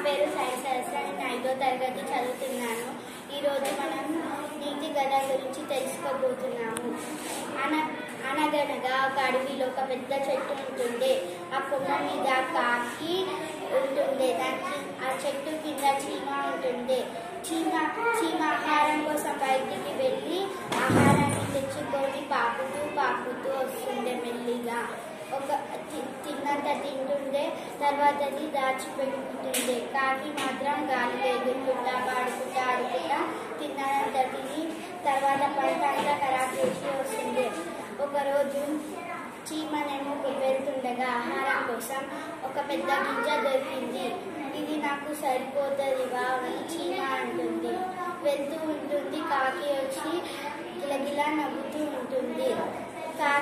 పేరు సాయి సహస్ర నేను ఐదో తరగతి చదువుతున్నాను ఈరోజు మనం నీతి గద గురించి తెలుసుకోబోతున్నాము అన అనగనగా ఒక అడవిలో ఒక పెద్ద చెట్టు ఉంటుండే ఆ కొమ్మ మీద కాకి ఉంటుండే దానికి ఆ చెట్టు కింద చీమ ఉంటుండే చీమ చీమ ఆహారం కోసం బయటికి వెళ్ళి ఆహారాన్ని తెచ్చుకొని పాకుతూ పాకుతూ వస్తుండే మెల్లిగా ఒక తి- తిన్నంత తింటుండే తర్వాత అది దాచిపెట్టుకుంటుండే కాకి మాత్రం గాలి ఎగురుకుంటా పాడుకుంటా ఆడుకుంటా తిన్నంత తిని తర్వాత పంట అంతా ఖరాబ్ చేసి వస్తుండే ఒకరోజు చీమనేమో వెళ్తుండగా ఆహారం కోసం ఒక పెద్ద గింజ దొరికింది ఇది నాకు సరిపోతుంది అని చీమ అంటుంది వెళ్తూ ఉంటుంది కాకి వచ్చి గిలగిలా నవ్వుతూ ఉంటుంది కా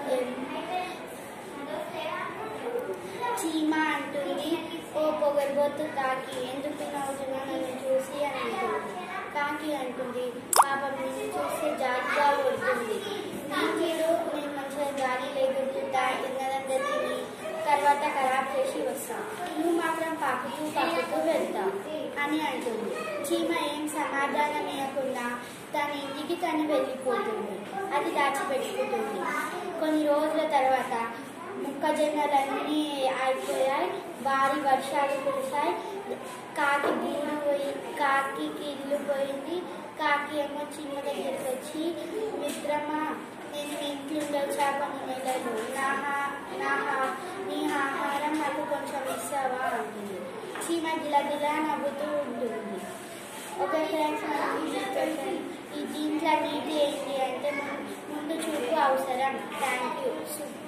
చీమ అంటుంది ఓ పొగరబోతు కాకి ఎందుకు నవ్వుతున్నా నన్ను చూసి అని అంటుంది కాకి అంటుంది పాపం నిన్ను చూస్తే జాలిగా కొడుతుంది నీకేదో నేను మంచిగా గాలి లేకుంటుంటా తిన్నదంతా తిని తర్వాత ఖరాబ్ చేసి వస్తా నువ్వు మాత్రం పాకుతూ పాకుతూ వెళ్తావు అని అంటుంది చీమ ఏం సమాధానం ఇవ్వకుండా తన ఇంటికి తను వెళ్ళిపోతుంది అది దాచిపెట్టుకుంటుంది కొన్ని రోజుల తర్వాత మొక్కజొన్నలన్నీ అయిపోయాయి భారీ వర్షాలు కురిశాయి కాకి గూడు పోయి కాకి ఇల్లు పోయింది కాకి ఏమో చిన్న దగ్గరికి వచ్చి మిత్రమా నేను మీ ఇంట్లో ఉండొచ్చా కొన్ని నెలలు నా హా- నా హా- నీ ఆహారం నాకు కొంచెం ఇస్తావా అంటుంది చీమ గిలగిలా నవ్వుతూ ఉంటుంది ఒక ఫ్రెండ్స్ మనం ఈ discussion- ఈ దీంట్లో నీతి ఏంటి అంటే ముందు చూపు అవసరం థ్యాంక్ యూ